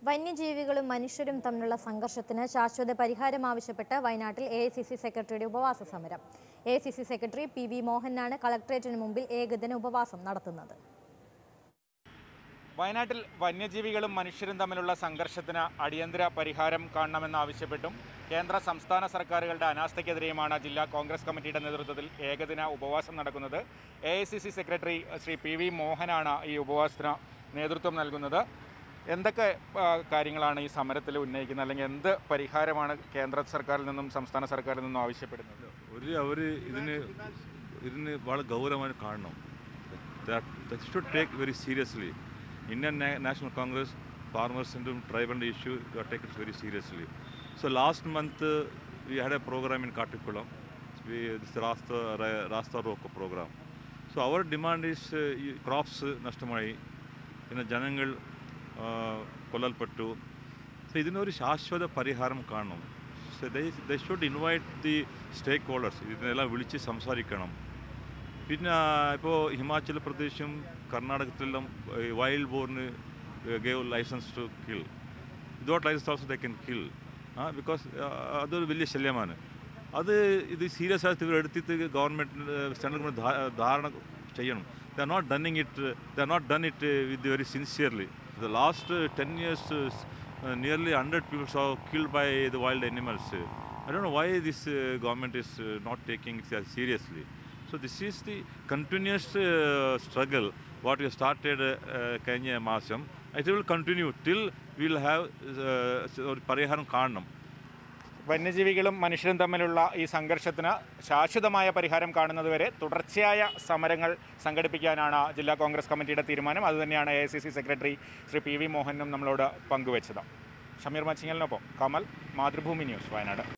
വന്യജീവികളും മനുഷ്യരും തമ്മിലുള്ള സംഘർഷത്തിന് ശാശ്വത പരിഹാരം ആവശ്യപ്പെട്ട് വയനാട്ടിൽ എ ഐ സി സി സെക്രട്ടറിയുടെ ഉപവാസ സമരം A I C C secretary P V മോഹനാണ് കളക്ടറേറ്റിന് മുമ്പിൽ ഏകദിന ഉപവാസം നടത്തുന്നത് വയനാട്ടിൽ വന്യജീവികളും മനുഷ്യരും തമ്മിലുള്ള സംഘർഷത്തിന് അടിയന്തര പരിഹാരം കാണണമെന്നാവശ്യപ്പെട്ടും കേന്ദ്ര സംസ്ഥാന സർക്കാരുകളുടെ അനാസ്ഥയ്ക്കെതിരെയുമാണ് ജില്ലാ കോൺഗ്രസ് കമ്മിറ്റിയുടെ നേതൃത്വത്തിൽ ഏകദിന ഉപവാസം നടക്കുന്നത് A I C C secretary Shri P V മോഹനാണ് ഈ ഉപവാസത്തിന് നേതൃത്വം നൽകുന്നത് എന്തൊക്കെ ആ, കാര്യങ്ങളാണ് ഈ സമരത്തിൽ ഉന്നയിക്കുന്നത് അല്ലെങ്കിൽ എന്ത് പരിഹാരമാണ് കേന്ദ്ര സർക്കാരിൽ നിന്നും സംസ്ഥാന സർക്കാരിൽ നിന്നും ആവശ്യപ്പെടുന്നത് ഒരു അവർ ഇതിന് ഇതിന് വളരെ ഗൗരവമായി കാണണം should take very seriously Indian National Congress ഫാർമേഴ്സിൻ്റെ ട്രൈബലിൻ്റെ issue take it very seriously so last month we had a programme in Kattikkulam this rasta rasta roko programme so our demand is ഈ ക്രോപ്സ് നഷ്ടമായി പിന്നെ ജനങ്ങൾ ആ, കൊല്ലപ്പെട്ടു സോ ഇതിനൊരു ശാശ്വത പരിഹാരം കാണണം so they should invite the stakeholders ഇതിനെല്ലാം വിളിച്ച് സംസാരിക്കണം പിന്നെ ഇപ്പോൾ ഹിമാചൽ പ്രദേശും കർണാടകത്തിലെല്ലാം wild boar gave licence to kill without licence also they can kill ah because അതൊരു വലിയ ശല്യമാണ് അത് ഇത് സീരിയസ് ആയിട്ട് ഇവർ എടുത്തിട്ട് ഗവൺമെൻറ് സെൻട്രൽ ഗവൺമെൻറ് ധാരണ ചെയ്യണം they are not doing it they are not done it with very sincerely the last ten years nearly hundred peoples are killed by the wild animals I don't know why this uh, government is uh, not taking it as seriously. So this is the continuous uh, struggle what we started uh, കഴിഞ്ഞ മാസം it will continue till we will have uh, ഒരു പരിഹാരം കാണണം വന്യജീവികളും മനുഷ്യരും തമ്മിലുള്ള ഈ സംഘർഷത്തിന് ശാശ്വതമായ പരിഹാരം കാണുന്നതുവരെ തുടർച്ചയായ സമരങ്ങൾ സംഘടിപ്പിക്കാനാണ് ജില്ലാ കോൺഗ്രസ് കമ്മിറ്റിയുടെ തീരുമാനം അതുതന്നെയാണ് A I C C secretary Shri P V മോഹനും നമ്മളോട് പങ്കുവച്ചത് ഷമീർ മച്ചിങ്ങലിനൊപ്പം കമൽ മാതൃഭൂമി ന്യൂസ് വയനാട്